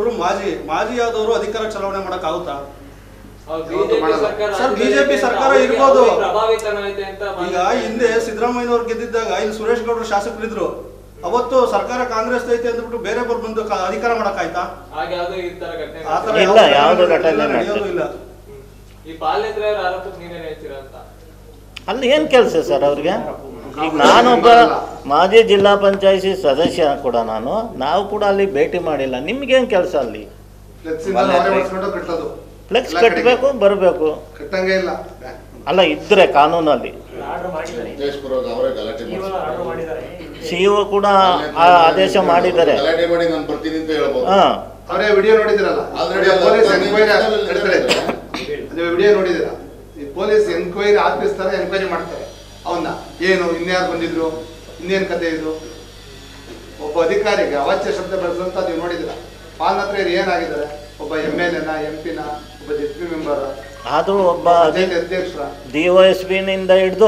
ಗೌಡರು ಮಾಜಿ ಮಾಜಿ ಆದವರು ಅಧಿಕಾರ ಚಲಾವಣೆ ಮಾಡಕ್ ಆಗುತ್ತಾ ಬಿಜೆಪಿ ಸರ್ಕಾರ ಸರ್, ರಾಜ್ಯದಲ್ಲಿ BJP ಇದೆ ಅಂತ ಸರ್ಕಾರ ಅವ್ರಿಗೆ ಇರ್ಬೋದು. ಅವ್ರಿಗೆ ಪ್ರಭಾವಿತನಾಯ್ತೆ ಅಂತ ಈಗ ಹಿಂದೆ ಸಿದ್ದರಾಮಯ್ಯನವ್ರು ಗೆದ್ದಿದ್ದಾಗ ಇಲ್ಲಿ ಸುರೇಶ್ ಗೌಡರು ಶಾಸಕರಿದ್ರು ಅವತ್ತು ಸರ್ಕಾರ ಕಾಂಗ್ರೆಸ್ ಐತೆ ಅಂದ್ಬಿಟ್ಟು ಬೇರೆ ಬರ್ ಬಂದು ಕ- ಅಧಿಕಾರ ಮಾಡಕ್ ಆಯ್ತಾ ಹಾಗೆ ಯಾವ್ದು ಈ ತರ ಘಟನೆ ಆ ಥರ ಇಲ್ಲ, ಯಾವ ಯಾವ್ದು ಘಟನೆ ಘಟನೆ ನಡೆಯೋದು ಇಲ್ಲ ಹ್ಮ್. ಈ ಪಾಲೇಂದ್ರ ಆರೋಪಕ್ಕೆ ನೀವೇನ್ ಹೇಳ್ತೀರಾ ಅಂತ ಅಲ್ಲಿ ಏನು ಕೆಲಸ ಸರ್ ಅವ್ರಿಗೆ ಈಗ ನಾನೊಬ್ಬ ಮಾಜಿ ಜಿಲ್ಲಾ ಪಂಚಾಯತಿ ಸದಸ್ಯ ಕೂಡ ನಾನು ನಾವು ಕೂಡ ಅಲ್ಲಿ ಭೇಟಿ ಮಾಡಿಲ್ಲ ನಿಮ್ಗೇನು ಕೆಲಸ ಅಲ್ಲಿ ಫ್ಲೆಕ್ಸ್ ಇಂದ ಅವರೇ ಹೊಡ್ಸ್ಕೊಂಡು ಕಟ್ಟೋದು ಫ್ಲೆಕ್ಸ್ ಎಲ್ಲ ಕಡೆಗೆ. ಕಟ್ಟಬೇಕು ಬರಬೇಕು ಕಟ್ಟಂಗೆ ಇಲ್ಲ ಅಲ್ಲ ಇದ್ರೆ ಕಾನೂನಲ್ಲಿ ಉದ್ದೇಶಪೂರ್ವಕ ಅವರೇ ಗಲಾಟೆ ಮಾಡ್ತಾರೆ. ಸಿ ಇ ಕೂಡ ಆ ಆದೇಶ ಮಾಡಿದ್ದಾರೆ ಗಲಾಟೆ ಮಾಡಿ ನಾನು ಬರ್ತೀನಿ ಅಂತ ಹೇಳ್ಬೋದು ಹಾಂ ಅವರೇ ವಿಡಿಯೋ ನೋಡಿದಿರಲ್ಲ Already ಅದು ಪೊಲೀಸ್ ತಾನೇ ಎನ್ಕ್ವೈರಿ ನ್ಯೂಸ್ನಲ್ಲಿ ಕರೀತಾರೆ ಹೇಳಿದ್ದಾರೆ. ನೀವು ವಿಡಿಯೋ ನೋಡಿದಿರ ಈ ಪೊಲೀಸ್ ಎನ್ಕ್ವೈರಿ ಆಫೀಸ್ ತರ ಎನ್ಕ್ವೈರಿ ಮಾಡ್ತಾರೆ ಅವನ್ನ ಏನು ಇನ್ಯಾರು ಬಂದಿದ್ರು ಇನ್ನೇನ್ ಕತೆ ಇದು ಒಬ್ಬ ಅಧಿಕಾರಿಗೆ ಅವಾಚ್ಯ ಶಬ್ದ ಬಳಸುವಂತ ನೀವು ನೋಡಿದಿರ ಪಾಲ್ ಹತ್ರ ಇವ್ರು ಏನಾಗಿದ್ದಾರೆ ಒಬ್ಬ ಎಮ್ ಎಲ್ ಎನ ಎಂ ಪಿನ ಒಬ್ಬ ಜೆಡ್ ಪಿ ಮೆಂಬರ್ ಆದರೂ ಒಬ್ಬ ಪಂಚಾಯತ್ ಅಧ್ಯಕ್ಷರ ಡಿ ಒ ಎಸ್ ಪಿನಿಂದ ಹಿಡಿದು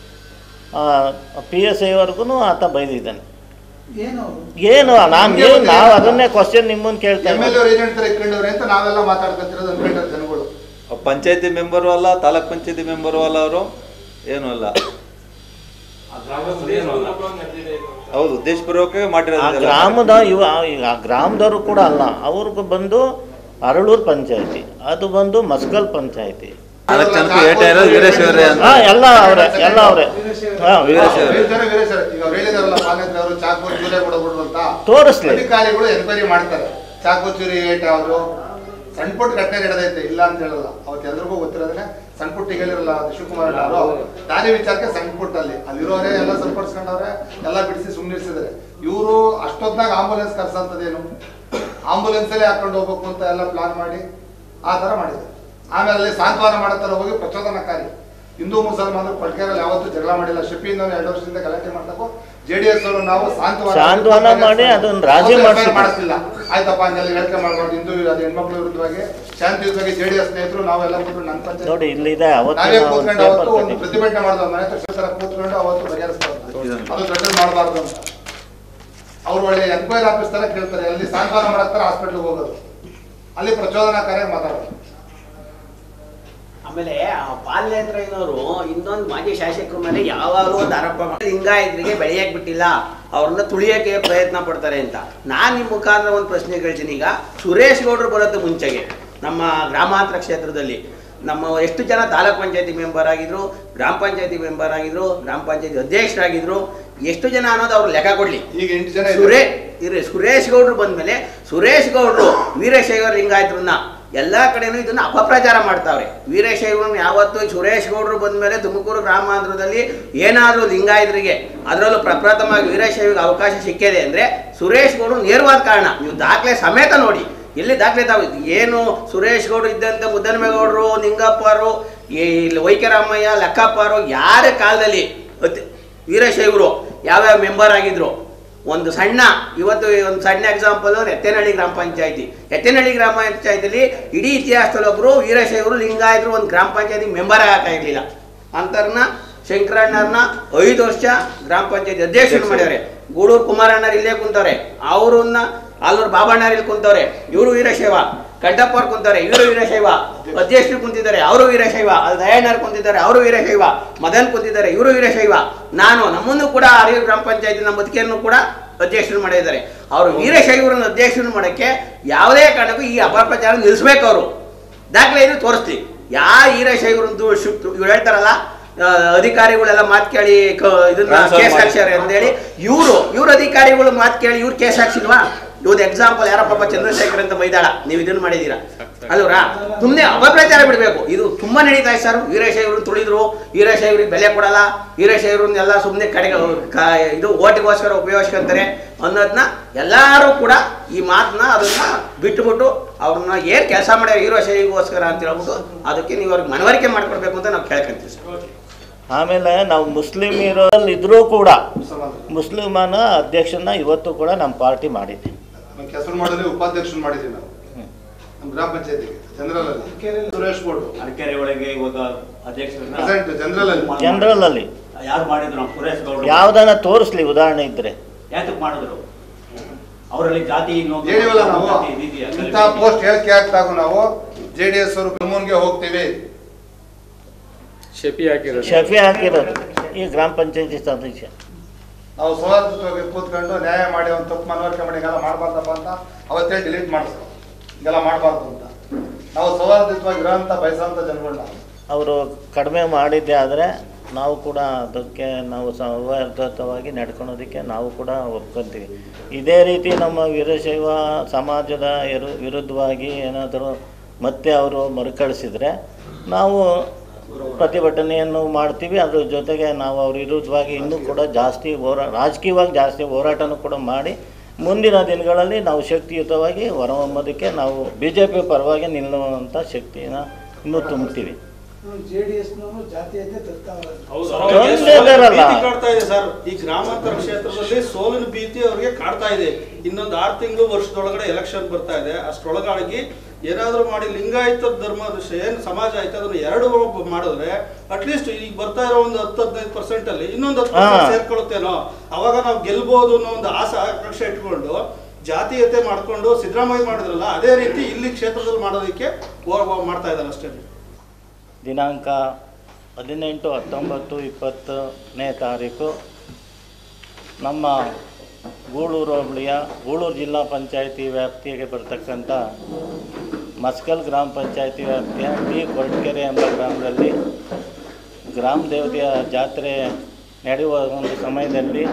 ಪಿ ಎಸ್ ಐವರೆಗೂ ಆತ ಬೈದಿದ್ದಾನೆ ಏನು ನಾನು ಏನು ನಾವು ಅದನ್ನೇ ಕ್ವಶನ್ ನಿಮ್ಮನ್ನು ಕೇಳ್ತಾ ಎಮ್ ಎಲ್ ಇದ್ದೀನಿ ಅವ್ರು ಏನ್ ಹೇಳ್ತಾರೆ ಇಟ್ಕೊಂಡವ್ರೆ ಅಂತ ನಾವೆಲ್ಲ ಮಾತಾಡ್ಕೊತಿರೋದು ಅನ್ಕೊಂಡ್ರೆ ಜನಗಳು ಪಂಚಾಯತಿ ಮೆಂಬರು ಅಲ್ಲ ತಾಲೂಕ್ ಪಂಚಾಯತಿ ಮೆಂಬರು ಅಲ್ಲ ಅವರು ಏನೂ ಅಲ್ಲ ಉದ್ದೇಶಪೂರ್ವಕವಾಗಿ ನಡೆದಿದೆ ಇದು ಅಂತ. ಹೌದು ಉದ್ದೇಶಪೂರ್ವಕ ಆ ಮಾಡಿರೋದು ಗ್ರಾಮದ ಇವ ಈಗ ಆ ಗ್ರಾಮದವರು ಕೂಡ ಅಲ್ಲ ಅವ್ರಿಗೆ ಬಂದು ಅರಳೂರು ಪಂಚಾಯತಿ ಅದು ಬಂದು ಮಸ್ಕಲ್ ಪಂಚಾಯತಿ ನಾಲ್ಕು ಜನಕ್ಕೆ ಏಟ ಇರೋದು ವೀರೇಶ್ ಅವರೇ ಅಂತ ಹಾ ಎಲ್ಲ ಅವರೇ ಎಲ್ಲ ಅವರೇ ಹಾ ವೀರೇಶ್ ಅವ್ರೆ. ವೀರೇಶ್ ಅವರೇ, ವೀರೇಶ್ ಅವರೇ. ಈಗ ಅವ್ರು ಹೇಳಿದಾರಲ್ಲ ಪಾಲೇಂದ್ರ ಅವರು ಚಾಕು ಚೂರೆ ಕೊಡಬಿಡ್ರು ಅಂತ ತೋರಿಸ್ಲಿ ಅಧಿಕಾರಿಗಳು ಎನ್ಕ್ವೈರಿ ಮಾಡ್ತಾರೆ ಚಾಕು ಚೂರಿ ಏಟ್ ಯಾವ್ದು ಸಣ್ಣ ಪುಟ್ಟ ಘಟನೆ ನಡೆದೈತೆ ಇಲ್ಲ ಅಂತ ಹೇಳಲ್ಲ ಅವತ್ತು ಎಲ್ರಿಗೂ ಗೊತ್ತಿರೋದನ್ನೇ ಸಣ್ಣ ಪುಟ್ಟ ಈಗ ಹೇಳಿರಲ್ಲ ಶಿವಕುಮಾರ್ ಅವರು ದಾರಿ ವಿಚಾರಕ್ಕೆ ಸಣ್ಣ ಪುಟ್ಟ ಅಲ್ಲಿ ಅಲ್ಲಿರೋರೇ ಎಲ್ಲ ಸರಿಪಡಿಸ್ಕೊಂಡವ್ರೆ ಎಲ್ಲ ಬಿಡಿಸಿ ಸುಮ್ಮನಿರ್ಸಿದ್ದಾರೆ ಇವರು ಅಷ್ಟೊತ್ತಾಗ ಆಂಬುಲೆನ್ಸ್ ಕರ್ಸಂತದೇನು ಆಂಬುಲೆನ್ಸ್ ಅಲ್ಲೇ ಹಾಕೊಂಡು ಹೋಗ್ಬೇಕು ಅಂತ ಎಲ್ಲ ಪ್ಲಾನ್ ಮಾಡಿ ಆ ತರ ಮಾಡಿದ್ದಾರೆ ಆಮೇಲೆ ಅಲ್ಲಿ ಸಾಂತ್ವನ ಮಾಡತ್ತರ ಹೋಗಿ ಪ್ರಚೋದನಕಾರಿ ಹಿಂದೂ ಮುಸಲ್ಮಾನರು ಪಟ್ಕೇರಲ್ಲಿ ಯಾವತ್ತೂ ಜಗಳ ಮಾಡಿಲ್ಲ ಶಫೀನ್ ಅವರು ಎರಡು ವರ್ಷದಿಂದ ಗಲಾಟೆ ಮಾಡ್ತಕ್ಕೋ ಜೆ ಡಿ ಎಸ್ ಅವರು ನಾವು ಸಾಂತ್ವನ ಸಾಂತ್ವನ ಮಾಡಿ ಅದನ್ನ ರಾಜಿ ಅವತ್ತು ಮಾಡ್ಸಿದ್ರು. ಮಾಡಿಸ್ಲಿಲ್ಲ ಆಯ್ತಪ್ಪ ಹಂಗೆಲ್ಲ ಹೇಳಿಕೆ ಮಾಡ್ಬಾರ್ದು ಹಿಂದೂ ಅದು ಹೆಣ್ಮಕ್ಳ ವಿರುದ್ಧವಾಗಿ ಶಾಂತಿಯುತವಾಗಿ ಜೆ ಡಿ ಎಸ್ ಸ್ನೇಹಿತರು ನಾವೆಲ್ಲ ಕೂತ್ಕೊಂಡು ನನ್ನ ಪಂಚಾಯತ್ ನೋಡಿ ಇಲ್ಲಿದೆ ಅವತ್ತು ನಾವೇ ನಾವು ಕೂತ್ಕೊಂಡು ಪೇಪರ್ ಅವತ್ತು ಒಂದು ಕಟ್ಟಿದ್ವಿ ಪ್ರತಿಭಟನೆ ಮಾಡಿದ್ವಿ ಮನೆ ತಕ್ಷಣ ಕೂತ್ಕೊಂಡು ಅವತ್ತು ಬಗೆಹರಿಸ್ತಾರೆ ಅದು ದೊಡ್ಡದು ಮಾಡಬಾರ್ದು ಅಂತ ಅವ್ರು ಒಳ್ಳೆ ಎನ್ಕ್ವೈರಿ ಆಫೀಸ್ ತರ ಕೇಳ್ತಾರೆ ಅಲ್ಲಿ ಸಾಂತ್ವನ ಮಾಡತ್ತಾರೆ ಹಾಸ್ಪಿಟ್ಲಿಗೆ ಹೋಗೋದು ಅಲ್ಲಿ ಪ್ರಚೋದನಾಕಾರಿ ಮಾತಾಡೋದು ಆಮೇಲೆ ಆ ಪಾಲ್ಯಂತ್ರಯ್ಯನವರು ಇನ್ನೊಂದು ಮಾಜಿ ಶಾಸಕರ ಮೇಲೆ ಯಾವಾಗಲೂ ಒಂದು ಆರೋಪ ಮಾಡಿ ಲಿಂಗಾಯತರಿಗೆ ಬೆಳೆಯಕ್ ಬಿಟ್ಟಿಲ್ಲ ಅವ್ರನ್ನ ತುಳಿಯಕ್ಕೆ ಪ್ರಯತ್ನ ಪಡ್ತಾರೆ ಅಂತ ನಾನು ನಿಮ್ಮ ಮುಖಾಂತರ ಒಂದು ಪ್ರಶ್ನೆ ಕೇಳ್ತೀನಿ ಈಗ ಸುರೇಶ್ ಗೌಡರು ಬರೋದು ಮುಂಚೆಗೆ ನಮ್ಮ ಗ್ರಾಮಾಂತರ ಕ್ಷೇತ್ರದಲ್ಲಿ ನಮ್ಮ ಎಷ್ಟು ಜನ ತಾಲೂಕ್ ಪಂಚಾಯತಿ ಮೆಂಬರ್ ಆಗಿದ್ರು ಗ್ರಾಮ ಪಂಚಾಯತಿ ಮೆಂಬರ್ ಆಗಿದ್ರು ಗ್ರಾಮ ಪಂಚಾಯತಿ ಅಧ್ಯಕ್ಷರಾಗಿದ್ರು ಎಷ್ಟು ಜನ ಅನ್ನೋದು ಅವ್ರು ಲೆಕ್ಕ ಕೊಡ್ಲಿ ಈಗ ಎಂಟು ಜನ ಸುರೇ ಇದ್ದಾರೆ. ಇರಿ ಸುರೇಶ್ ಗೌಡ್ರು ಬಂದ್ಮೇಲೆ ಸುರೇಶ್ ಗೌಡ್ರು ವೀರಶೈವ ಲಿಂಗಾಯತರನ್ನ ಎಲ್ಲಾ ಕಡೆನೂ ಇದನ್ನ ಅಪಪ್ರಚಾರ ಮಾಡ್ತಾವ್ರೆ ವೀರಶೈವರನ್ನ ಯಾವತ್ತೂ ಸುರೇಶ್ ಗೌಡ್ರು ಬಂದ್ಮೇಲೆ ತುಮಕೂರು ಗ್ರಾಮಾಂತರದಲ್ಲಿ ಏನಾದರೂ ಲಿಂಗಾಯತರಿಗೆ ಅದರಲ್ಲೂ ಪ್ರಪ್ರಥಮವಾಗಿ ವೀರಶೈವಿಗೆ ಅವಕಾಶ ಸಿಕ್ಕಿದೆ ಅಂದ್ರೆ ಸುರೇಶ್ ಗೌಡ್ರು ನೇರವಾದ ಕಾರಣ ನೀವು ದಾಖಲೆ ಸಮೇತ ನೋಡಿ ಎಲ್ಲಿ ದಾಖಲೆ ತಾವು ಏನು ಸುರೇಶ್ ಗೌಡ್ರು ಇದ್ದಂತೆ ಮುದ್ದನಮೇಗೌಡರು ನಿಂಗಪ್ಪರು ಈ ವೈಕರಾಮಯ್ಯ ಲೆಕ್ಕಪ್ಪರು ಯಾರ ಕಾಲದಲ್ಲಿ ಅತಿ- ವೀರಶೈವರು ಯಾವ್ಯಾವ ಮೆಂಬರ್ ಆಗಿದ್ರು ಒಂದು ಸಣ್ಣ ಇವತ್ತು ಒಂದು ಸಣ್ಣ ಎಕ್ಸಾಂಪಲ್ ಎತ್ತೇನಹಳ್ಳಿ ಗ್ರಾಮ ಪಂಚಾಯತಿ ಎತ್ತೇನಹಳ್ಳಿ ಗ್ರಾಮ ಪಂಚಾಯತಿಲಿ ಇಡೀ ಇತಿಹಾಸದಲ್ಲಿ ಒಬ್ಬರು ವೀರಶೈವರು ಲಿಂಗಾಯತರು ಒಂದು ಗ್ರಾಮ ಪಂಚಾಯತಿ ಮೆಂಬರ್ ಇರಲಿಲ್ಲ ಅಂತರ್ನ ಶಂಕರಣ್ಣರ್ನ ಐದು ವರ್ಷ ಗ್ರಾಮ ಪಂಚಾಯತಿ ಅಧ್ಯಕ್ಷರು ಮಾಡ್ಯಾರೆ ಗೂಡೂರು ಕುಮಾರಣ್ಣರು ಇಲ್ಲೇ ಕುಂತವ್ರೆ ಅವ್ರನ್ನ ಆಲೂರು ಬಾಬಣ್ಣರು ಇಲ್ಲಿ ಕುಂತವ್ರೆ ಇವರು ವೀರಶೈವ ಕಡ್ಡಪ್ಪವ್ರು ಕುಂತಾರೆ ಇವರು ವೀರಶೈವ ಅಧ್ಯಕ್ಷರು ಕುಂತಿದ್ದಾರೆ ಅವರು ವೀರಶೈವ ಅಲ್ಲಿ ದಯಾಣ್ಣರು ಕುಂತಿದ್ದಾರೆ ಅವರು ವೀರಶೈವ ಮದನ್ ಕುಂತಿದ್ದಾರೆ ಇವರು ವೀರಶೈವ ನಾನು ನಮ್ಮನ್ನು ಕೂಡ ಅರಿಯೂರು ಗ್ರಾಮ ಪಂಚಾಯತಿ ನಮ್ಮ ಬದುಕಿಯನ್ನು ಕೂಡ ಅಧ್ಯಕ್ಷರು ಮಾಡಿದ್ದಾರೆ ಅವರು ವೀರಶೈವರನ್ನು ಅಧ್ಯಕ್ಷರು ಮಾಡೋಕ್ಕೆ ಯಾವುದೇ ಕಾರಣಕ್ಕೂ ಈ ಅಪಪ್ರಚಾರ ನಿಲ್ಲಿಸ್ಬೇಕು ಅವರು ದಾಖಲೆ ಇದು ತೋರಿಸ್ಲಿ ಯಾ ವೀರಶೈವರಂದು ಇವ್ರು ಹೇಳ್ತಾರಲ್ಲ ಆ, ಅಧಿಕಾರಿಗಳೆಲ್ಲ ಮಾತು ಕೇಳಿ ಕ- ಇದನ್ನ Transfer ಕೇಸ್ ಮಾಡಿ. ಹಾಕ್ಸ್ಯಾರೆ ಅಂತೇಳಿ ಇವರು ಇವ್ರ ಅಧಿಕಾರಿಗಳು ಮಾತು ಕೇಳಿ ಇವ್ರು ಕೇಸ್ ಹಾಕ್ಸಿಲ್ವಾ ಇವ್ದು ಎಕ್ಸಾಂಪಲ್ ಯಾರಪ್ಪ ಚಂದ್ರಶೇಖರ್ ಅಂತ ಮೈದಾಳ ನೀವು ಇದನ್ನ ಮಾಡಿದೀರಾ ಅಲ್ವರಾ ಸುಮ್ಮನೆ ಅಪಪ್ರಚಾರ ಬಿಡಬೇಕು ಇದು ತುಂಬಾ ನಡೀತಾ ಇದೆ ಸರ್ ವೀರಶೈವರು ತುಳಿದ್ರು ವೀರಶೈವರಿಗೆ ಬೆಲೆ ಕೊಡಲ್ಲ ವೀರಶೈವರನ್ನೆಲ್ಲ ಸುಮ್ಮನೆ ಕಡೆಗೆ ಕ- ಇದು ಓಟಿಗೋಸ್ಕರ ಉಪಯೋಗಿಸ್ಕೊಂತಾರೆ ಅನ್ನೋದನ್ನ ಎಲ್ಲರೂ ಕೂಡ ಈ ಮಾತನ್ನ ಅದನ್ನ ಬಿಟ್ಟುಬಿಟ್ಟು ಅವ್ರನ್ನ ಏನ್ ಕೆಲಸ ಮಾಡ್ಯಾರ ವೀರಶೈವಿಗೋಸ್ಕರ ಅಂತ ಹೇಳ್ಬಿಟ್ಟು ಅದಕ್ಕೆ ನೀವು ಅವ್ರಿಗೆ ಮನವರಿಕೆ ಮಾಡ್ಕೊಡ್ಬೇಕು ಅಂತ ನಾವು ಕೇಳ್ಕೊಂತೀವಿ ಸರ್ ಆಮೇಲೆ ನಾವು ಮುಸ್ಲಿಂ ಇರೋಲ್ಲಿ ಇದ್ರೂ ಕೂಡ ಮುಸಲ್ಮಾನರು. ಮುಸ್ಲಿಮನ ಅಧ್ಯಕ್ಷನ ಇವತ್ತು ಕೂಡ ನಮ್ಮ ಪಾರ್ಟಿ ಮಾಡಿದ್ವಿ ನಮ್ಮ ಕೆಸರು ಮಾಡಲಿ ಉಪಾಧ್ಯಕ್ಷರು ಮಾಡಿದ್ದೀವಿ ನಾವು ನಮ್ಮ ಗ್ರಾಮ ಪಂಚಾಯತಿಗೆ ಜನರಲ್ ಅಲ್ಲಿ ಸುರೇಶ್ ಗೌಡ್ರು ಅರಕೆರೆ ಒಳಗೆ ಇವಾಗ ಅಧ್ಯಕ್ಷರನ್ನ ಪ್ರೆಸೆಂಟ್ ಜನರಲ್ ಅಲ್ಲಿ ಜನರಲ್ ಅಲ್ಲಿ ಯಾರು ಮಾಡಿದ್ರು ನಮ್ಮ ಸುರೇಶ್ ಗೌಡ್ರು ಯಾವ್ದನ್ನ ತೋರಿಸ್ಲಿ ಉದಾಹರಣೆ ಇದ್ರೆ ಯಾತಕ್ ಮಾಡಿದ್ರು ಅವರಲ್ಲಿ ಜಾತಿ ಇನ್ನೊಂದು ಹೇಳಿವಲ್ಲ ನಾವು ಜಾತಿ ಇದೆಯಾ? ಎಂತ ಪೋಸ್ಟ್ ಹೇಳಿಕೆ ಹಾಕ್ತಾಗೂ ನಾವು ಜೆ ಡಿ ಎಸ್ ಅವರು ಕಮೂನ್ಗೆ ಹೋಗ್ತೀವಿ ಶೆಫಿ ಹಾಕಿರೋದು ಶಫಿ ಹಾಕಿರೋದು ಈ ಗ್ರಾಮ ಪಂಚಾಯತಿ ಸದಸ್ಯ ನಾವು ಸೌಹಾರ್ದವಾಗಿ ಕೂತ್ಕೊಂಡು ನ್ಯಾಯ ಮಾಡಿ ಒಂದು ತಪ್ಪು ಮನವರಿಕೆ ಮಾಡಿ ಹಿಂಗೆಲ್ಲ ಮಾಡಬಾರ್ದಪ್ಪ ಅಂತ ಅವತ್ತೇ ಡಿಲೀಟ್ ಮಾಡಿಸ್ಕೊ ಹಿಂಗೆಲ್ಲ ಮಾಡಬಾರ್ದು ಅಂತ ನಾವು ಸೌಹಾರ್ದಯುತವಾಗಿ ಇರೋಂಥ ಬಯಸೋಂಥ ಜನಗಳನ್ನ ಅವರು ಕಡಿಮೆ ಮಾಡಿದ್ದೆ ಆದರೆ ನಾವು ಕೂಡ ಅದಕ್ಕೆ ನಾವು ಸೌಹಾರ್ದತವಾಗಿ ನಡ್ಕೊಳೋದಕ್ಕೆ ನಾವು ಕೂಡ ಒಪ್ಕೊತೀವಿ ಇದೇ ರೀತಿ ನಮ್ಮ ವೀರಶೈವ ಸಮಾಜದ ಇರು ವಿರುದ್ಧವಾಗಿ ಏನಾದರೂ ಮತ್ತೆ ಅವರು ಮರುಕಳಿಸಿದರೆ ನಾವು ಪ್ರತಿಭಟನೆಯನ್ನು ಮಾಡ್ತೀವಿ ಅದ್ರ ಜೊತೆಗೆ ನಾವು ಅವ್ರ ವಿರುದ್ಧವಾಗಿ ಇನ್ನೂ ಕೂಡ ಜಾಸ್ತಿ ಹೋರಾ ರಾಜಕೀಯವಾಗಿ ಜಾಸ್ತಿ ಹೋರಾಟನೂ ಕೂಡ ಮಾಡಿ ಮುಂದಿನ ದಿನಗಳಲ್ಲಿ ನಾವು ಶಕ್ತಿಯುತವಾಗಿ ಹೊರಹೊಮ್ಮೋದಕ್ಕೆ ನಾವು ಬಿ ಜೆ ಪಿ ಪರವಾಗಿ ನಿಲ್ಲುವಂಥ ಶಕ್ತಿನ ಇನ್ನೂ ತುಂಬ್ತೀವಿ ಜೆ ಡಿ ಎಸ್ನವರು ಜಾತೀಯತೆ ತರ್ತಾವ್ರೆ ತೊಂದ್ರೆ ಇದಾರಲ್ಲ. ಭೀತಿ ಕಾಡ್ತಾ ಇದೆ ಸರ್ ಈ ಗ್ರಾಮಾಂತರ ಕ್ಷೇತ್ರದಲ್ಲಿ ಸೋಲಿನ ಭೀತಿ ಅವ್ರಿಗೆ ಕಾಡ್ತಾ ಇದೆ ಇನ್ನೊಂದು ಆರು ತಿಂಗಳು ವರ್ಷದೊಳಗಡೆ ಎಲೆಕ್ಷನ್ ಬರ್ತಾ ಇದೆ ಅಷ್ಟರೊಳಗಾಗಿ ಏನಾದ್ರೂ ಮಾಡಿ ಲಿಂಗಾಯತ ಧರ್ಮದ ಏನ್ ಸಮಾಜ ಐತೆ ಅದನ್ನ ಎರಡು ಮಾಡಿದ್ರೆ ಅಟ್ಲೀಸ್ಟ್ ಈಗ ಬರ್ತಾ ಇರೋ ಒಂದು ಹತ್ತು ಹದಿನೈದು ಪರ್ಸೆಂಟ್ ಅಲ್ಲಿ ಇನ್ನೊಂದು ಹತ್ತು ಹಾ. ಸೇರ್ಕೊಳ್ಳುತ್ತೇನೋ ಅವಾಗ ನಾವು ಗೆಲ್ಬಹುದು ಅನ್ನೋ ಒಂದು ಆಸೆ ಆಕಾಂಕ್ಷೆ ಇಟ್ಕೊಂಡು ಜಾತೀಯತೆ ಮಾಡ್ಕೊಂಡು ಸಿದ್ದರಾಮಯ್ಯ ಮಾಡಿದ್ರಲ್ಲ ಅದೇ ರೀತಿ ಇಲ್ಲಿ ಕ್ಷೇತ್ರದಲ್ಲಿ ಮಾಡೋದಕ್ಕೆ ಹೋ- ಹೋ- ಮಾಡ್ತಾ ಇದ್ದಾರೆ ಅಷ್ಟೇ ದಿನಾಂಕ ಹದಿನೆಂಟು ಹತ್ತೊಂಬತ್ತು ಇಪ್ಪತ್ತನೇ ತಾರೀಕು ನಮ್ಮ ಗೂಳೂರು ಹೋಬಳಿಯ ಗೂಳೂರು ಜಿಲ್ಲಾ ಪಂಚಾಯಿತಿ ವ್ಯಾಪ್ತಿಗೆ ಬರ್ತಕ್ಕಂಥ ಮಸ್ಕಲ್ ಗ್ರಾಮ ಪಂಚಾಯಿತಿ ವ್ಯಾಪ್ತಿಯ ಟಿ ಕೊರಟಗೆರೆ ಎಂಬ ಗ್ರಾಮದಲ್ಲಿ ಗ್ರಾಮ ದೇವತೆಯ ಜಾತ್ರೆ ನಡೆಯುವ ಒಂದು ಸಮಯದಲ್ಲಿ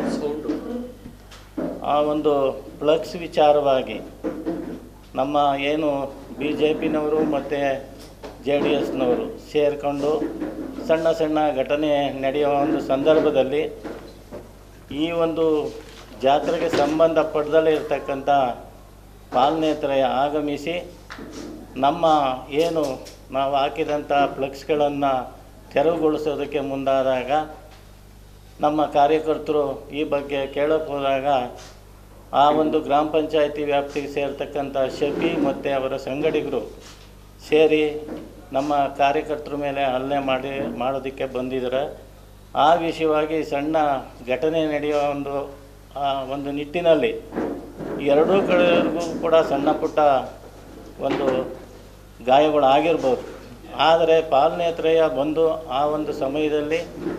ಆ ಒಂದು ಫ್ಲಕ್ಸ್ ವಿಚಾರವಾಗಿ ನಮ್ಮ ಏನು ಬಿ ಜೆ ಪಿನವರು ಮತ್ತು ಜೆ ಡಿ ಎಸ್ನವರು ಸೇರಿಕೊಂಡು ಸಣ್ಣ ಸಣ್ಣ ಘಟನೆ ನಡೆಯುವ ಒಂದು ಸಂದರ್ಭದಲ್ಲಿ ಈ ಒಂದು ಜಾತ್ರೆಗೆ ಸಂಬಂಧಪಟ್ಟದಲ್ಲೇ ಇರತಕ್ಕಂಥ ಪಾಲನೇತರಯ ಆಗಮಿಸಿ ನಮ್ಮ ಏನು ನಾವು ಹಾಕಿದಂಥ ಫ್ಲೆಕ್ಸ್ಗಳನ್ನು ತೆರವುಗೊಳಿಸೋದಕ್ಕೆ ಮುಂದಾದಾಗ ನಮ್ಮ ಕಾರ್ಯಕರ್ತರು ಈ ಬಗ್ಗೆ ಕೇಳೋಕ್ಕೆ ಹೋದಾಗ ಆ ಒಂದು ಗ್ರಾಮ ಪಂಚಾಯತಿ ವ್ಯಾಪ್ತಿಗೆ ಸೇರ್ತಕ್ಕಂಥ ಶಫಿ ಮತ್ತು ಅವರ ಸಂಗಡಿಗರು ಸೇರಿ ನಮ್ಮ ಕಾರ್ಯಕರ್ತರ ಮೇಲೆ ಹಲ್ಲೆ ಮಾಡಿ ಮಾಡೋದಕ್ಕೆ ಬಂದಿದ್ದಾರೆ ಆ ವಿಷಯವಾಗಿ ಸಣ್ಣ ಘಟನೆ ನಡೆಯುವ ಒಂದು ಆ ಒಂದು ನಿಟ್ಟಿನಲ್ಲಿ ಎರಡೂ ಕಡೆಗೂ ಕೂಡ ಸಣ್ಣ ಪುಟ್ಟ ಒಂದು ಗಾಯಗಳು ಆಗಿರ್ಬೋದು ಆದರೆ ಪಾಲನೇತ್ರಯ ಬಂದು ಆ ಒಂದು ಸಮಯದಲ್ಲಿ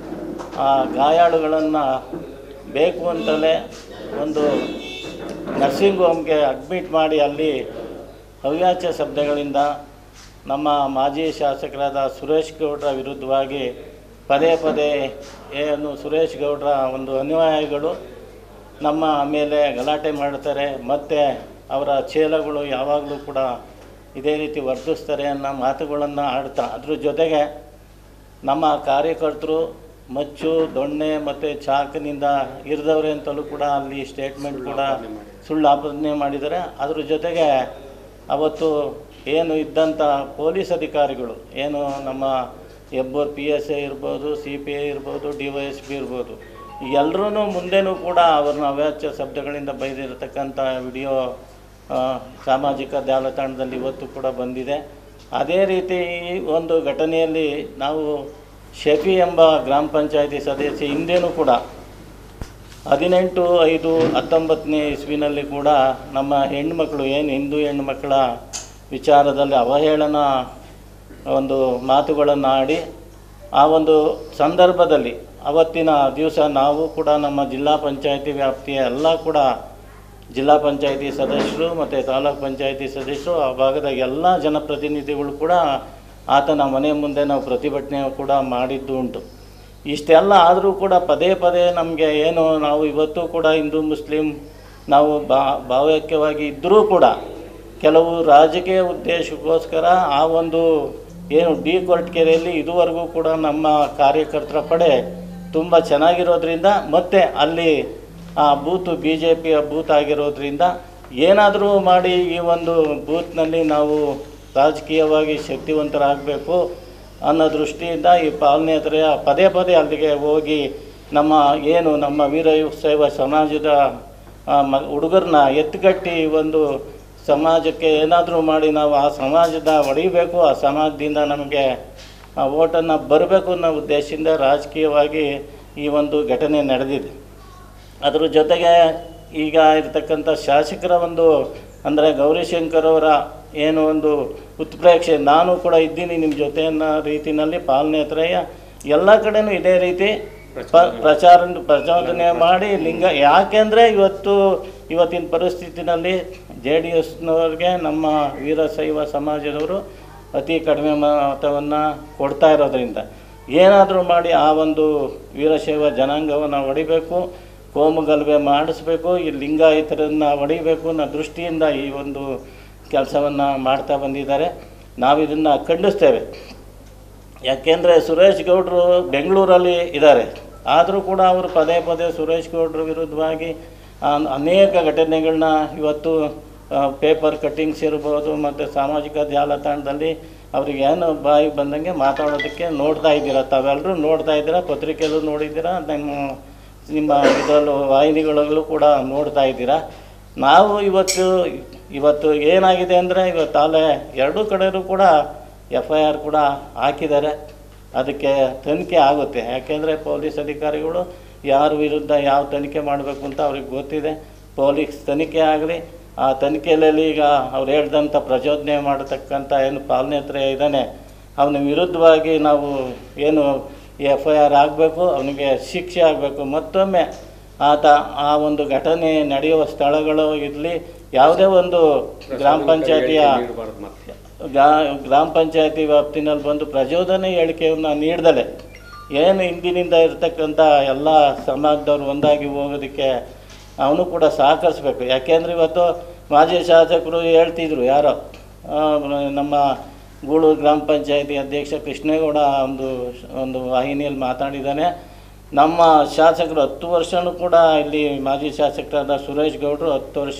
ಆ ಗಾಯಾಳುಗಳನ್ನು ಬೇಕು ಅಂತಲೇ ಒಂದು ನರ್ಸಿಂಗ್ ಹೋಮ್ಗೆ ಅಡ್ಮಿಟ್ ಮಾಡಿ ಅಲ್ಲಿ ಹವ್ಯಾಚ ಶಬ್ದಗಳಿಂದ ನಮ್ಮ ಮಾಜಿ ಶಾಸಕರಾದ ಸುರೇಶ್ ಗೌಡ್ರ ವಿರುದ್ಧವಾಗಿ ಪದೇ ಪದೇ ಏನು ಸುರೇಶ್ ಗೌಡ್ರ ಒಂದು ಅನುಯಾಯಿಗಳು ನಮ್ಮ ಮೇಲೆ ಗಲಾಟೆ ಮಾಡ್ತಾರೆ ಮತ್ತು ಅವರ ಚೇಲಗಳು ಯಾವಾಗಲೂ ಕೂಡ ಇದೇ ರೀತಿ ವರ್ತಿಸ್ತಾರೆ ಅನ್ನೋ ಮಾತುಗಳನ್ನು ಆಡ್ತಾ ಅದ್ರ ಜೊತೆಗೆ ನಮ್ಮ ಕಾರ್ಯಕರ್ತರು ಮಚ್ಚು ದೊಣ್ಣೆ ಮತ್ತು ಚಾಕಿನಿಂದ ಇರಿದವ್ರೆ ಅಂತಲೂ ಕೂಡ ಅಲ್ಲಿ ಸ್ಟೇಟ್ಮೆಂಟ್ ಕೂಡ ಸುಳ್ಳು ಆಪಾದನೆ ಮಾಡಿದ್ದಾರೆ ಅದ್ರ ಜೊತೆಗೆ ಅವತ್ತು ಏನು ಇದ್ದಂಥ ಪೊಲೀಸ್ ಅಧಿಕಾರಿಗಳು ಏನು ನಮ್ಮ ಎಬ್ಬೂರ್ ಪಿ ಎಸ್ ಎ ಇರ್ಬೋದು ಸಿ ಪಿ ಐ ಇರ್ಬೋದು ಡಿ ವೈ ಎಸ್ ಪಿ ಇರ್ಬೋದು ಎಲ್ಲರೂ ಮುಂದೆನೂ ಕೂಡ ಅವ್ರನ್ನ ಅವ್ಯಾಚ್ಯ ಶಬ್ದಗಳಿಂದ ಬೈದಿರತಕ್ಕಂಥ ವಿಡಿಯೋ ಆ, ಸಾಮಾಜಿಕ ಜಾಲತಾಣದಲ್ಲಿ ಇವತ್ತು ಕೂಡ ಬಂದಿದೆ ಅದೇ ರೀತಿ ಈ ಒಂದು ಘಟನೆಯಲ್ಲಿ ನಾವು ಶಫಿ ಎಂಬ ಗ್ರಾಮ ಪಂಚಾಯತಿ ಸದಸ್ಯ ಹಿಂದೆನೂ ಕೂಡ ಹದಿನೆಂಟು ಐದು ಹತ್ತೊಂಬತ್ತನೇ ಇಸ್ವಿನಲ್ಲಿ ಕೂಡ ನಮ್ಮ ಹೆಣ್ಮಕ್ಳು ಏನು ಹಿಂದೂ ಹೆಣ್ಮಕ್ಳ ವಿಚಾರದಲ್ಲಿ ಅವಹೇಳನ ಒಂದು ಮಾತುಗಳನ್ನು ಆಡಿ ಆ ಒಂದು ಸಂದರ್ಭದಲ್ಲಿ ಅವತ್ತಿನ ದಿವಸ ನಾವು ಕೂಡ ನಮ್ಮ ಜಿಲ್ಲಾ ಪಂಚಾಯತಿ ವ್ಯಾಪ್ತಿಯ ಎಲ್ಲ ಕೂಡ ಜಿಲ್ಲಾ ಪಂಚಾಯತಿ ಸದಸ್ಯರು ಮತ್ತು ತಾಲೂಕ್ ಪಂಚಾಯತಿ ಸದಸ್ಯರು ಆ ಭಾಗದ ಎಲ್ಲ ಜನಪ್ರತಿನಿಧಿಗಳು ಕೂಡ ಆತನ ಮನೆ ಮುಂದೆ ನಾವು ಪ್ರತಿಭಟನೆ ಕೂಡ ಮಾಡಿದ್ದು ಉಂಟು ಇಷ್ಟೆಲ್ಲ ಆದರೂ ಕೂಡ ಪದೇ ಪದೇ ನಮಗೆ ಏನು ನಾವು ಇವತ್ತು ಕೂಡ ಹಿಂದೂ ಮುಸ್ಲಿಂ ನಾವು ಬಾ ಭಾವೈಕ್ಯವಾಗಿ ಇದ್ದರೂ ಕೂಡ ಕೆಲವು ರಾಜಕೀಯ ಉದ್ದೇಶಕ್ಕೋಸ್ಕರ ಆ ಒಂದು ಏನು ಡಿ ಕೊರಟಗೆರೆಯಲ್ಲಿ ಇದುವರೆಗೂ ಕೂಡ ನಮ್ಮ ಕಾರ್ಯಕರ್ತರ ಪಡೆ ತುಂಬ ಚೆನ್ನಾಗಿರೋದ್ರಿಂದ ಮತ್ತು ಅಲ್ಲಿ ಆ ಬೂತು ಬಿ ಜೆ ಪಿಯ ಬೂತ್ ಆಗಿರೋದ್ರಿಂದ ಏನಾದರೂ ಮಾಡಿ ಈ ಒಂದು ಬೂತ್ನಲ್ಲಿ ನಾವು ರಾಜಕೀಯವಾಗಿ ಶಕ್ತಿವಂತರಾಗಬೇಕು ಅನ್ನೋ ದೃಷ್ಟಿಯಿಂದ ಈ ಪಾಲನೇತರೆಯ ಪದೇ ಪದೇ ಅಲ್ಲಿಗೆ ಹೋಗಿ ನಮ್ಮ ಏನು ನಮ್ಮ ವೀರ ಶೈವ ಸಮಾಜದ ಆ, ಮ ಹುಡುಗರನ್ನ ಎತ್ತುಗಟ್ಟಿ ಈ ಒಂದು ಸಮಾಜಕ್ಕೆ ಏನಾದರೂ ಮಾಡಿ ನಾವು ಆ ಸಮಾಜದ ಹೊಡಿಬೇಕು ಆ ಸಮಾಜದಿಂದ ನಮಗೆ ಆ ಓಟನ್ನು ಬರಬೇಕು ಅನ್ನೋ ಉದ್ದೇಶದಿಂದ ರಾಜಕೀಯವಾಗಿ ಈ ಒಂದು ಘಟನೆ ನಡೆದಿದೆ ಅದ್ರ ಜೊತೆಗೆ ಈಗ ಇರ್ತಕ್ಕಂಥ ಶಾಸಕರ ಒಂದು ಅಂದರೆ ಗೌರಿಶಂಕರ್ ಅವರ ಏನು ಒಂದು ಉತ್ಪ್ರೇಕ್ಷೆ ನಾನು ಕೂಡ ಇದ್ದೀನಿ ನಿಮ್ಮ ಜೊತೆ ಅನ್ನೋ ರೀತಿಯಲ್ಲಿ ಪಾಲನೆ ಹತ್ರಯ್ಯ ಎಲ್ಲ ಕಡೆನೂ ಇದೇ ರೀತಿ ಪ- ಪ್ರಚಾರ ಪ್ರಚೋದನೆ ಮಾಡಿ ಲಿಂಗ ಯಾಕೆಂದರೆ ಇವತ್ತು ಇವತ್ತಿನ ಪರಿಸ್ಥಿತಿನಲ್ಲಿ ಜೆ ಡಿ ಎಸ್ನವ್ರಿಗೆ ನಮ್ಮ ವೀರಶೈವ ಸಮಾಜದವರು ಅತಿ ಕಡಿಮೆ ಮತವನ್ನು ಕೊಡ್ತಾ ಇರೋದ್ರಿಂದ ಏನಾದರೂ ಮಾಡಿ ಆ ಒಂದು ವೀರಶೈವ ಜನಾಂಗವನ್ನು ಹೊಡಿಬೇಕು ಕೋಮು ಗಲಭೆ ಮಾಡಿಸ್ಬೇಕು ಈ ಲಿಂಗಾಯತರನ್ನು ಹೊಡಿಬೇಕು ಅನ್ನೋ ದೃಷ್ಟಿಯಿಂದ ಈ ಒಂದು ಕೆಲಸವನ್ನು ಮಾಡ್ತಾ ಬಂದಿದ್ದಾರೆ ನಾವು ಇದನ್ನು ಖಂಡಿಸ್ತೇವೆ ಯಾಕೆಂದರೆ ಸುರೇಶ್ ಗೌಡರು ಬೆಂಗಳೂರಲ್ಲಿ ಇದ್ದಾರೆ ಆದರೂ ಕೂಡ ಅವರು ಪದೇ ಪದೇ ಸುರೇಶ್ ಗೌಡ್ರ ವಿರುದ್ಧವಾಗಿ ಆ, ಅನೇಕ ಘಟನೆಗಳನ್ನ ಇವತ್ತು ಪೇಪರ್ ಕಟ್ಟಿಂಗ್ಸ್ ಇರ್ಬೋದು ಮತ್ತು ಸಾಮಾಜಿಕ ಜಾಲತಾಣದಲ್ಲಿ ಅವ್ರಿಗೆ ಏನು ಬಾಯಿ ಬಂದಂಗೆ ಮಾತಾಡೋದಕ್ಕೆ ನೋಡ್ತಾ ಇದ್ದೀರಾ ತಾವೆಲ್ಲರೂ ನೋಡ್ತಾ ಇದ್ದೀರಾ ಪತ್ರಿಕೆಯಲ್ಲೂ ನೋಡಿದ್ದೀರಾ ನಿಮ್ಮ ನಿಮ್ಮ ಇದರಲ್ಲೂ ವಾಹಿನಿಗಳಲ್ಲೂ ಕೂಡ ನೋಡ್ತಾ ಇದ್ದೀರಾ ನಾವು ಇವತ್ತು ಇವತ್ತು ಏನಾಗಿದೆ ಅಂದರೆ ಇವತ್ತು ಅಲ್ಲೇ ಎರಡೂ ಕಡೆಯೂ ಕೂಡ ಎಫ್ ಐ ಆರ್ ಕೂಡ ಹಾಕಿದ್ದಾರೆ ಅದಕ್ಕೆ ತನಿಖೆ ಆಗುತ್ತೆ ಯಾಕೆಂದರೆ ಪೊಲೀಸ್ ಅಧಿಕಾರಿಗಳು ಯಾರ ವಿರುದ್ಧ ಯಾವ ತನಿಖೆ ಮಾಡಬೇಕು ಅಂತ ಅವ್ರಿಗೆ ಗೊತ್ತಿದೆ ಪೊಲೀಸ್ ತನಿಖೆ ಆಗಲಿ ಆ ತನಿಖೆಯಲ್ಲಿ ಈಗ ಅವ್ರು ಹೇಳ್ದಂಥ ಪ್ರಚೋದನೆ ಮಾಡತಕ್ಕಂಥ ಏನು ಪಾಲನೆ ಹತ್ರ ಇದ್ದಾನೆ ಅವನ ವಿರುದ್ಧವಾಗಿ ನಾವು ಏನು ಎಫ್ ಐ ಆರ್ ಆಗಬೇಕು ಅವನಿಗೆ ಶಿಕ್ಷೆ ಆಗಬೇಕು ಮತ್ತೊಮ್ಮೆ ಆತ ಆ ಒಂದು ಘಟನೆ ನಡೆಯುವ ಸ್ಥಳಗಳು ಇರಲಿ ಯಾವುದೇ ಒಂದು ಗ್ರಾಮ ಪಂಚಾಯತಿಯ ಗ್ರಾ- ಗ್ರಾಮ ಪಂಚಾಯತಿ ವ್ಯಾಪ್ತಿನಲ್ಲಿ ಬಂದು ಪ್ರಚೋದನೆ ಹೇಳಿಕೆಯನ್ನು ನೀಡ್ದಲೆ ಏನು ಹಿಂದಿನಿಂದ ಇರ್ತಕ್ಕಂಥ ಎಲ್ಲ ಸಮಾಜದವ್ರು ಒಂದಾಗಿ ಹೋಗೋದಕ್ಕೆ ಅವನು ಕೂಡ ಸಹಕರಿಸ್ಬೇಕು ಯಾಕೆಂದರೆ ಇವತ್ತು ಮಾಜಿ ಶಾಸಕರು ಹೇಳ್ತಿದ್ರು ಯಾರೋ ಆ, ನಮ್ಮ ಗೂಳೂರು ಗ್ರಾಮ ಪಂಚಾಯತಿ ಅಧ್ಯಕ್ಷ ಕೃಷ್ಣೇಗೌಡ ಒಂದು ಒಂದು ವಾಹಿನಿಯಲ್ಲಿ ಮಾತಾಡಿದ್ದಾನೆ ನಮ್ಮ ಶಾಸಕರು ಹತ್ತು ವರ್ಷನೂ ಕೂಡ ಇಲ್ಲಿ ಮಾಜಿ ಶಾಸಕರಾದ ಸುರೇಶ್ ಗೌಡರು ಹತ್ತು ವರ್ಷ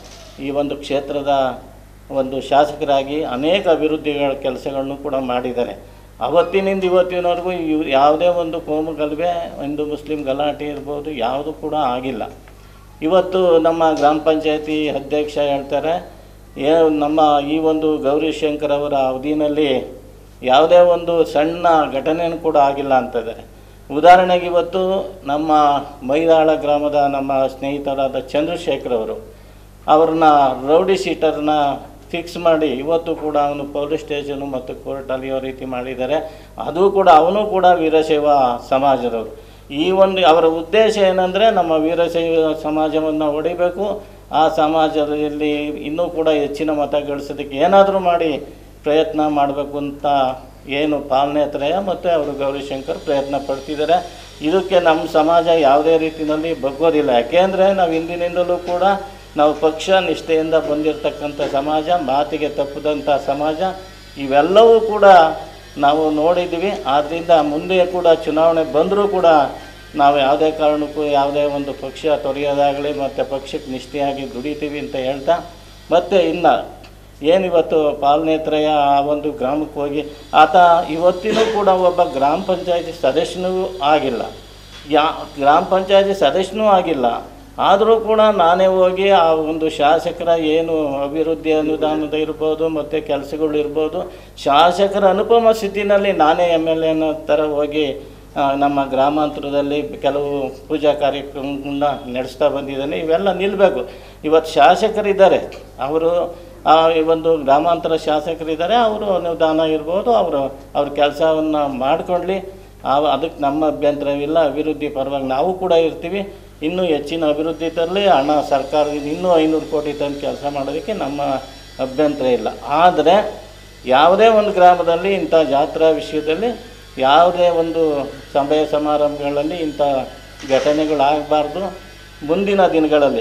ಈ ಒಂದು ಕ್ಷೇತ್ರದ ಒಂದು ಶಾಸಕರಾಗಿ ಅನೇಕ ಅಭಿವೃದ್ಧಿಗಳ ಕೆಲಸಗಳನ್ನು ಕೂಡ ಮಾಡಿದ್ದಾರೆ ಅವತ್ತಿನಿಂದ ಇವತ್ತಿನವರೆಗೂ ಇವ್ ಯಾವುದೇ ಒಂದು ಕೋಮು ಗಲಭೆ ಹಿಂದೂ ಮುಸ್ಲಿಂ ಗಲಾಟೆ ಇರ್ಬೋದು ಯಾವುದು ಕೂಡ ಆಗಿಲ್ಲ ಇವತ್ತು ನಮ್ಮ ಗ್ರಾಮ ಪಂಚಾಯತಿ ಅಧ್ಯಕ್ಷ ಹೇಳ್ತಾರೆ ಏ ನಮ್ಮ ಈ ಒಂದು ಗೌರಿಶಂಕರ್ ಅವರ ಅವಧಿನಲ್ಲಿ ಯಾವುದೇ ಒಂದು ಸಣ್ಣ ಘಟನೆಯೂ ಕೂಡ ಆಗಿಲ್ಲ ಅಂತಿದ್ದಾರೆ ಉದಾಹರಣೆಗೆ ಇವತ್ತು ನಮ್ಮ ಮೈದಾಳ ಗ್ರಾಮದ ನಮ್ಮ ಸ್ನೇಹಿತರಾದ ಚಂದ್ರಶೇಖರ್ ಅವರು ಅವ್ರನ್ನ ರೌಡಿ ಶೀಟರ್ನ ಫಿಕ್ಸ್ ಮಾಡಿ ಇವತ್ತು ಕೂಡ ಅವನು ಪೊಲೀಸ್ ಸ್ಟೇಷನು ಮತ್ತು ಕೋರ್ಟ್ ಅಲಿಯೋ ರೀತಿ ಮಾಡಿದ್ದಾರೆ ಅದು ಕೂಡ ಅವನು ಕೂಡ ವೀರಶೈವ ಸಮಾಜದವರು ಈ ಒಂದು ಅವರ ಉದ್ದೇಶ ಏನಂದರೆ ನಮ್ಮ ವೀರಶೈವ ಸಮಾಜವನ್ನು ಹೊಡಿಬೇಕು ಆ ಸಮಾಜದಲ್ಲಿ ಇನ್ನೂ ಕೂಡ ಹೆಚ್ಚಿನ ಮತ ಗಳಿಸೋದಕ್ಕೆ ಏನಾದರೂ ಮಾಡಿ ಪ್ರಯತ್ನ ಮಾಡಬೇಕು ಅಂತ ಏನು ಪಾಲನೆ ತ್ರಯ ಮತ್ತು ಅವರು ಗೌರಿಶಂಕರ್ ಪ್ರಯತ್ನ ಪಡ್ತಿದ್ದಾರೆ ಇದಕ್ಕೆ ನಮ್ಮ ಸಮಾಜ ಯಾವುದೇ ರೀತಿಯಲ್ಲಿ ಬಗ್ಗೋದಿಲ್ಲ ಯಾಕೆಂದರೆ ನಾವು ಹಿಂದಿನಿಂದಲೂ ಕೂಡ ನಾವು ಪಕ್ಷ ನಿಷ್ಠೆಯಿಂದ ಬಂದಿರತಕ್ಕಂಥ ಸಮಾಜ ಮಾತಿಗೆ ತಪ್ಪದಂಥ ಸಮಾಜ ಇವೆಲ್ಲವೂ ಕೂಡ ನಾವು ನೋಡಿದ್ದೀವಿ ಆದ್ದರಿಂದ ಮುಂದೆ ಕೂಡ ಚುನಾವಣೆ ಬಂದರೂ ಕೂಡ ನಾವು ಯಾವುದೇ ಕಾರಣಕ್ಕೂ ಯಾವುದೇ ಒಂದು ಪಕ್ಷ ತೊರೆಯೋದಾಗಲಿ ಮತ್ತು ಪಕ್ಷಕ್ಕೆ ನಿಷ್ಠೆಯಾಗಿ ದುಡಿತೀವಿ ಅಂತ ಹೇಳ್ತಾ ಮತ್ತು ಇನ್ನು ಏನಿವತ್ತು ಪಾಲನೇತ್ರಯ ಆ ಒಂದು ಗ್ರಾಮಕ್ಕೆ ಹೋಗಿ ಆತ ಇವತ್ತಿನೂ ಕೂಡ ಒಬ್ಬ ಗ್ರಾಮ ಪಂಚಾಯತಿ ಸದಸ್ಯನೂ ಆಗಿಲ್ಲ ಯಾ ಗ್ರಾಮ ಪಂಚಾಯತಿ ಸದಸ್ಯನೂ ಆಗಿಲ್ಲ ಆದರೂ ಕೂಡ ನಾನೇ ಹೋಗಿ ಆ ಒಂದು ಶಾಸಕರ ಏನು ಅಭಿವೃದ್ಧಿ ಅನುದಾನದ ಇರ್ಬೋದು ಮತ್ತು ಕೆಲಸಗಳು ಇರ್ಬೋದು ಶಾಸಕರ ಅನುಪಮ ಸ್ಥಿತಿನಲ್ಲಿ ನಾನೇ ಎಮ್ ಎಲ್ ಎನ ಥರ ಹೋಗಿ ಆ, ನಮ್ಮ ಗ್ರಾಮಾಂತರದಲ್ಲಿ ಕೆಲವು ಪೂಜಾ ಕಾರ್ಯಕ್ರಮಗಳನ್ನ ನಡೆಸ್ತಾ ಬಂದಿದ್ದೇನೆ ಇವೆಲ್ಲ ನಿಲ್ಲಬೇಕು ಇವತ್ತು ಶಾಸಕರಿದ್ದಾರೆ ಅವರು ಆ ಈ ಒಂದು ಗ್ರಾಮಾಂತರ ಶಾಸಕರಿದ್ದಾರೆ ಅವರು ಅನುದಾನ ಇರ್ಬೋದು ಅವರು ಅವ್ರ ಕೆಲಸವನ್ನು ಮಾಡ್ಕೊಳ್ಳಿ ಆ ಅದಕ್ಕೆ ನಮ್ಮ ಅಭ್ಯಂತರವಿಲ್ಲ ಅಭಿವೃದ್ಧಿ ಪರವಾಗಿ ನಾವು ಕೂಡ ಇರ್ತೀವಿ ಇನ್ನೂ ಹೆಚ್ಚಿನ ಅಭಿವೃದ್ಧಿ ತರಲಿ ಹಣ ಸರ್ಕಾರದಿಂದ ಇನ್ನೂ ಐನೂರು ಕೋಟಿ ತಂದು ಕೆಲಸ ಮಾಡೋದಕ್ಕೆ ನಮ್ಮ ಅಭ್ಯಂತರ ಇಲ್ಲ ಆದರೆ ಯಾವುದೇ ಒಂದು ಗ್ರಾಮದಲ್ಲಿ ಇಂಥ ಜಾತ್ರಾ ವಿಷಯದಲ್ಲಿ ಯಾವುದೇ ಒಂದು ಸಭೆ ಸಮಾರಂಭಗಳಲ್ಲಿ ಇಂಥ ಘಟನೆಗಳಾಗಬಾರ್ದು ಮುಂದಿನ ದಿನಗಳಲ್ಲಿ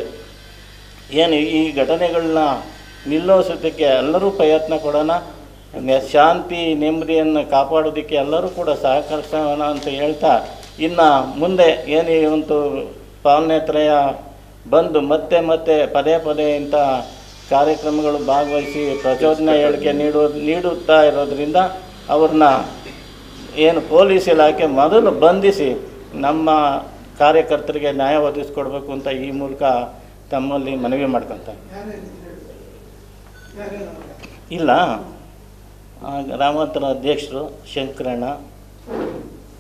ಏನು ಈ ಘಟನೆಗಳನ್ನ ನಿಲ್ಲಿಸೋದಕ್ಕೆ ಎಲ್ಲರೂ ಪ್ರಯತ್ನ ಕೊಡೋಣ ನೆ- ಶಾಂತಿ ನೆಮ್ಮದಿಯನ್ನು ಕಾಪಾಡೋದಕ್ಕೆ ಎಲ್ಲರೂ ಕೂಡ ಸಹಕರಿಸೋಣ ಅಂತ ಹೇಳ್ತಾ ಇನ್ನು ಮುಂದೆ ಏನು ಈ ಒಂದು ಪಾಲನೇತ್ರಯ ಬಂದು ಮತ್ತೆ ಮತ್ತೆ ಪದೇ ಪದೇ ಇಂಥ ಕಾರ್ಯಕ್ರಮಗಳು ಭಾಗವಹಿಸಿ ಪ್ರಚೋದನೆ ಹೇಳಿಕೆ ನೀಡೋ ನೀಡುತ್ತಾ ಇರೋದ್ರಿಂದ ಅವ್ರನ್ನ ಏನು ಪೊಲೀಸ್ ಇಲಾಖೆ ಮೊದಲು ಬಂಧಿಸಿ ನಮ್ಮ ಕಾರ್ಯಕರ್ತರಿಗೆ ನ್ಯಾಯ ಒದಗಿಸ್ಕೊಡ್ಬೇಕು ಅಂತ ಈ ಮೂಲಕ ತಮ್ಮಲ್ಲಿ ಮನವಿ ಮಾಡ್ಕೊತಾರೆ ಇಲ್ಲ ಆ, ಗ್ರಾಮಾಂತರ ಅಧ್ಯಕ್ಷರು ಶಂಕರಣ್ಣ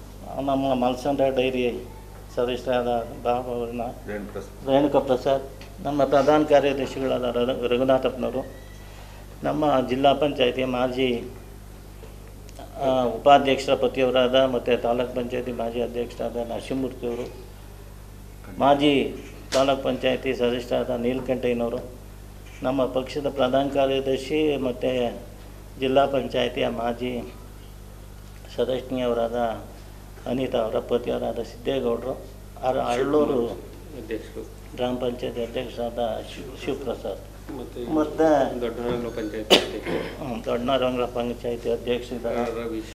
ನಮ್ಮ ಮಲ್ಸಂದ್ರ ಡೈರಿ ಸದಸ್ಯರಾದ ಬಾಬು ಅವ್ರನ್ನ ರೇಣುಕಾ ಪ್ರಸಾದ್ ನಮ್ಮ ಪ್ರಧಾನ ಕಾರ್ಯದರ್ಶಿಗಳಾದ ರಘು- ರಘುನಾಥಪ್ಪನವರು ನಮ್ಮ ಜಿಲ್ಲಾ ಪಂಚಾಯತಿ ಮಾಜಿ ಆ, ಉಪಾಧ್ಯಕ್ಷರ ಪತಿಯವರಾದ ಮತ್ತು ತಾಲೂಕ್ ಪಂಚಾಯತಿ ಮಾಜಿ ಅಧ್ಯಕ್ಷರಾದ ನರಸಿಂಹಮೂರ್ತಿಯವರು ಮಾಜಿ ತಾಲೂಕ್ ಪಂಚಾಯತಿ ಸದಸ್ಯರಾದ ನೀಲಕಂಠಯ್ಯನವರು ನಮ್ಮ ಪಕ್ಷದ ಪ್ರಧಾನ ಕಾರ್ಯದರ್ಶಿ ಮತ್ತು ಜಿಲ್ಲಾ ಪಂಚಾಯತಿಯ ಮಾಜಿ ಸದಸ್ಯನಿಯವರಾದ ಅನಿತಾ ಅವರ ಪತಿಯವರಾದ ಸಿದ್ದೇಗೌಡರು ಅರ ಅಳ್ಳೂರು ಗ್ರಾಮ ಪಂಚಾಯತಿ ಅಧ್ಯಕ್ಷರಾದ ಶಿವ್ ಶಿವಪ್ರಸಾದ್ ಮತ್ತು ದೊಡ್ಡ ಪಂಚಾಯತ್ ದೊಡ್ಡನಾರಂಗ್ಲ ಪಂಚಾಯತಿ ಅಧ್ಯಕ್ಷರಿದ್ದಾರೆ